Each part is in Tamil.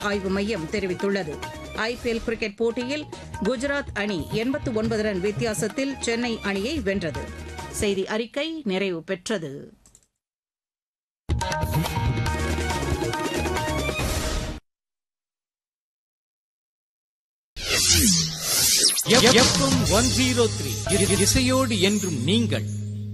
ஆய்வு மையம் தெரிவித்துள்ளது ஐபிஎல் கிரிக்கெட் போட்டியில் குஜராத் அணி எண்பத்து ஒன்பது ரன் வித்தியாசத்தில் சென்னை அணியை வென்றது செய்தி அறிக்கை நிறைவு பெற்றது எஃப்எம் ஒன் ஜீரோ த்ரீ இசையோடு என்றும் நீங்கள்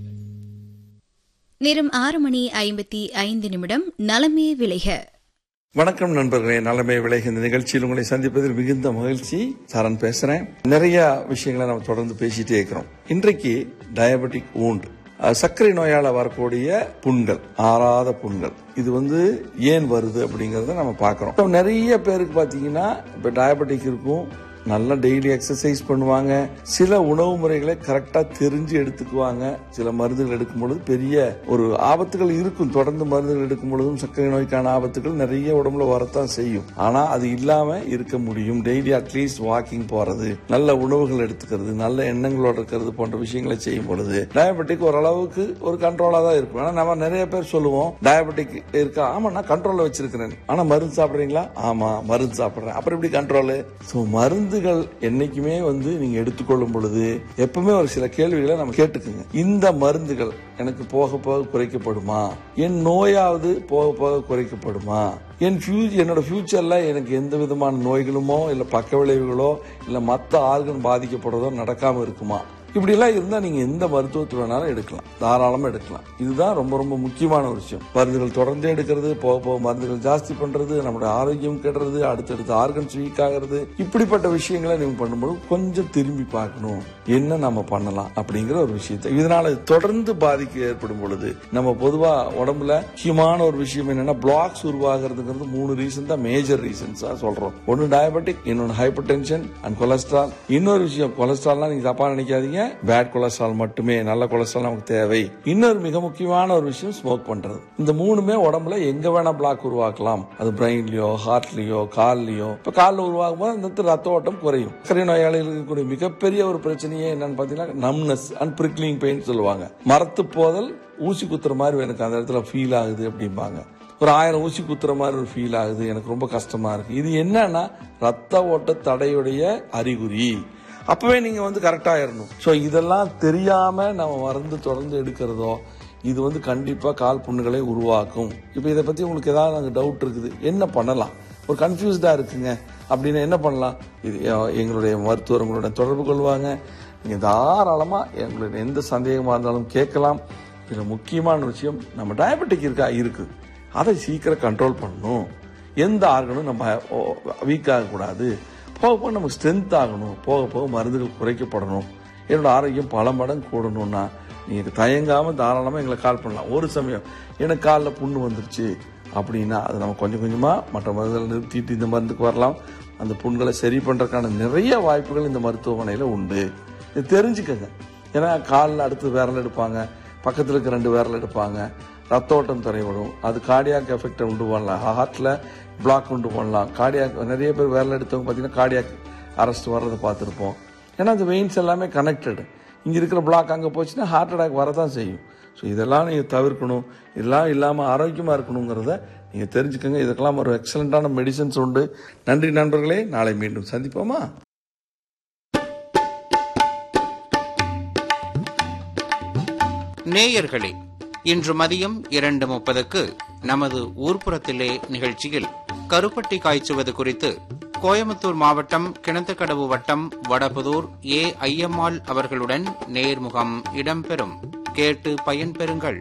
நேரம் ஆறு மணி ஐம்பத்தி ஐந்து நிமிடம் நலமே விளைக வணக்கம் நண்பர்களே நலமே விளைக இந்த நிகழ்ச்சியில் உங்களை சந்திப்பதில் மிகுந்த மகிழ்ச்சி சரண் பேசுறேன் நிறைய விஷயங்களை நம்ம தொடர்ந்து பேசிட்டே இருக்கிறோம் இன்றைக்கு டயபெட்டிக் ஊண்ட் சர்க்கரை நோயால வரக்கூடிய புண்கள் ஆறாத புண்கள் இது வந்து ஏன் வருது அப்படிங்கறத நம்ம பார்க்கிறோம் இப்ப நிறைய பேருக்கு பாத்தீங்கன்னா இப்ப டயபெட்டிக் இருக்கும் நல்லா டெய்லி எக்ஸசைஸ் பண்ணுவாங்க சில உணவு முறைகளை கரெக்டா தெரிஞ்சு எடுத்துக்குவாங்க சில மருந்துகள் எடுக்கும் பொழுது பெரிய ஒரு ஆபத்துகள் இருக்கும் தொடர்ந்து மருந்துகள் எடுக்கும் பொழுதும் சர்க்கரை நோய்க்கான ஆபத்துகள் நிறைய உடம்புல வரத்தான் செய்யும் ஆனா அது இல்லாம இருக்க முடியும் டெய்லி அட்லீஸ்ட் வாக்கிங் போறது நல்ல உணவுகள் எடுத்துக்கிறது நல்ல எண்ணங்களோட இருக்கிறது போன்ற விஷயங்களை செய்யும் பொழுது டயபெட்டிக் ஓரளவுக்கு ஒரு கண்ட்ரோலா தான் இருக்கும் ஆனா நம்ம நிறைய பேர் சொல்லுவோம் டயபெட்டிக் இருக்கா ஆமா நான் கண்ட்ரோல்ல வச்சிருக்கிறேன் ஆனா மருந்து சாப்பிடுறீங்களா ஆமா மருந்து சாப்பிடுறேன் அப்புறம் எப்படி கண்ட்ரோல் ஸோ மருந்துகள் என்னைக்குமே வந்து நீங்க எடுத்துக்கொள்ளும் பொழுது எப்பவுமே ஒரு சில கேள்விகளை நம்ம கேட்டுக்குங்க இந்த மருந்துகள் எனக்கு போக போக குறைக்கப்படுமா என் நோயாவது போக போக குறைக்கப்படுமா என் ஃபியூ- என்னோட ஃபியூச்சர்ல எனக்கு எந்த விதமான நோய்களுமோ இல்ல பக்க விளைவுகளோ இல்ல மத்த ஆர்கன் பாதிக்கப்படுறதோ நடக்காம இருக்குமா இப்படி எல்லாம் இருந்தா நீங்க எந்த மருத்துவத்தை வேணாலும் எடுக்கலாம் தாராளமா எடுக்கலாம் இதுதான் ரொம்ப ரொம்ப முக்கியமான ஒரு விஷயம் மருந்துகள் தொடர்ந்து எடுக்கிறது போக போக மருந்துகள் ஜாஸ்தி பண்றது நம்மளுடைய ஆரோக்கியம் கெடுறது அடுத்தடுத்து ஆர்கன்ஸ் வீக் ஆகிறது இப்படிப்பட்ட விஷயங்களை நீங்க பண்ணும்போது கொஞ்சம் திரும்பி பார்க்கணும் என்ன நம்ம பண்ணலாம் அப்படிங்கிற ஒரு விஷயத்தை இதனால தொடர்ந்து பாதிக்க ஏற்படும் பொழுது நம்ம பொதுவா உடம்புல முக்கியமான ஒரு விஷயம் என்னன்னா பிளாக்ஸ் உருவாகிறதுங்கிறது மூணு ரீசன் தான் மேஜர் ரீசன்ஸா சொல்றோம் ஒன்னு டயபெட்டிக் இன்னொன்னு ஹைப்பர் டென்ஷன் அண்ட் கொலஸ்ட்ரால் இன்னொரு விஷயம் கொலஸ்ட்ரால்னா நீங்க தப்பா நினைக்காதீங்க பேட் கொலஸ்ட்ரால் மட்டுமே நல்ல கொலஸ்ட்ரால் நமக்கு தேவை இன்னொரு மிக முக்கியமான ஒரு விஷயம் ஸ்மோக் பண்றது இந்த மூணுமே உடம்புல எங்க வேணா பிளாக் உருவாக்கலாம் அது பிரெயின்லயோ ஹார்ட்லயோ கால்லயோ இப்ப கால்ல உருவாகும் போது அந்த இடத்துல ரத்த ஓட்டம் குறையும் சர்க்கரை நோயாளிகளுக்கு இருக்கக்கூடிய மிகப்பெரிய ஒரு பிரச்சனையே என்னன்னு பாத்தீங்கன்னா நம்னஸ் அண்ட் பிரிக்லிங் பெயின் சொல்லுவாங்க மரத்து போதல் ஊசி குத்துற மாதிரி எனக்கு அந்த இடத்துல ஃபீல் ஆகுது அப்படிம்பாங்க ஒரு ஆயிரம் ஊசி குத்துற மாதிரி ஒரு ஃபீல் ஆகுது எனக்கு ரொம்ப கஷ்டமா இருக்கு இது என்னன்னா ரத்த ஓட்ட தடையுடைய அறிகுறி அப்பவே நீங்க வந்து கரெக்டா ஆயிரணும் ஸோ இதெல்லாம் தெரியாம நம்ம மருந்து தொடர்ந்து எடுக்கிறதோ இது வந்து கண்டிப்பா கால் புண்ணுகளை உருவாக்கும் இப்போ இதை பத்தி உங்களுக்கு ஏதாவது நாங்கள் டவுட் இருக்குது என்ன பண்ணலாம் ஒரு கன்ஃபியூஸ்டா இருக்குங்க அப்படின்னு என்ன பண்ணலாம் இது அஹ், எங்களுடைய மருத்துவர் உங்களுடைய தொடர்பு கொள்வாங்க நீங்க தாராளமா எங்களுடைய எந்த சந்தேகமா இருந்தாலும் கேட்கலாம் இதுல முக்கியமான விஷயம் நம்ம டயபெட்டிக் இருக்கா இருக்கு அதை சீக்கிரம் கண்ட்ரோல் பண்ணணும் எந்த ஆர்கனும் நம்ம வீக் ஆகக்கூடாது போக போக நமக்கு ஸ்ட்ரென்த் ஆகணும் போக போக மருந்துகள் குறைக்கப்படணும் என்னோட ஆரோக்கியம் பல மடங்கு கூடணும்னா நீங்க தயங்காம தாராளமா எங்களை கால் பண்ணலாம் ஒரு சமயம் எனக்கு காலில் புண்ணு வந்துருச்சு அப்படின்னா அது நம்ம கொஞ்சம் கொஞ்சமா மற்ற மருந்துகளை நிறுத்திட்டு இந்த மருந்துக்கு வரலாம் அந்த புண்களை சரி பண்றதுக்கான நிறைய வாய்ப்புகள் இந்த மருத்துவமனையில உண்டு இது தெரிஞ்சுக்கங்க ஏன்னா காலில் அடுத்து விரல் எடுப்பாங்க பக்கத்தில் இருக்க ரெண்டு விரல் எடுப்பாங்க ரத்த ஓட்டம் தரைவிடும் அது கார்டியாக் எஃபெக்டை உண்டு பண்ணலாம் ஹார்ட்ல பிளாக் உண்டு பண்ணலாம் கார்டியாக் நிறைய பேர் விரல் எடுத்தவங்க பார்த்தீங்கன்னா கார்டியாக் அரெஸ்ட் வர்றதை பார்த்துருப்போம் ஏன்னா அந்த வெயின்ஸ் எல்லாமே கனெக்டடு இங்கே இருக்கிற பிளாக் அங்கே போச்சுன்னா ஹார்ட் அட்டாக் வரதான் செய்யும் ஸோ இதெல்லாம் நீங்கள் தவிர்க்கணும் இதெல்லாம் இல்லாமல் ஆரோக்கியமாக இருக்கணுங்கிறத நீங்கள் தெரிஞ்சுக்கங்க இதுக்கெல்லாம் ஒரு எக்ஸலண்ட்டான மெடிசன்ஸ் உண்டு நன்றி நண்பர்களே நாளை மீண்டும் சந்திப்போமா நேயர்களே இன்று மதியம் இரண்டு முப்பதுக்கு நமது ஊர்ப்புறத்திலே நிகழ்ச்சியில் கருப்பட்டி காய்ச்சுவது குறித்து கோயம்புத்தூர் மாவட்டம் கிணத்துக்கடவு வட்டம் வடபுதூர் ஏ ஐயம்மாள் அவர்களுடன் நேர்முகம் இடம்பெறும் கேட்டு பயன்பெறுங்கள்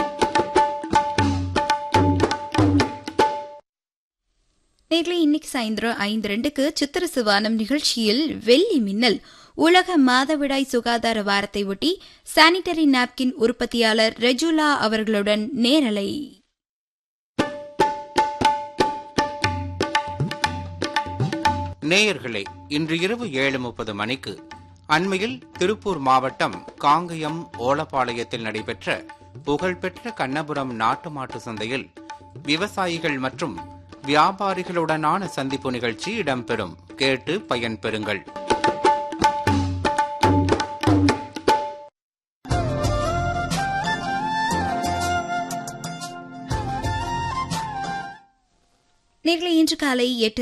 நேர்களை இன்னைக்கு சாயந்தரம் ஐந்து ரெண்டுக்கு சித்திர சிவானம் நிகழ்ச்சியில் வெள்ளி மின்னல் உலக மாதவிடாய் சுகாதார வாரத்தை ஒட்டி சானிட்டரி நாப்கின் உற்பத்தியாளர் ரெஜுலா அவர்களுடன் நேரலை நேயர்களே இன்று இரவு ஏழு முப்பது மணிக்கு அண்மையில் திருப்பூர் மாவட்டம் காங்கயம் ஓலப்பாளையத்தில் நடைபெற்ற புகழ்பெற்ற கண்ணபுரம் நாட்டு மாட்டு சந்தையில் விவசாயிகள் மற்றும் வியாபாரிகளுடனான சந்திப்பு நிகழ்ச்சி இடம்பெறும் கேட்டு பயன்பெறுங்கள் நேர்களை நேர்களை இன்று காலை எட்டு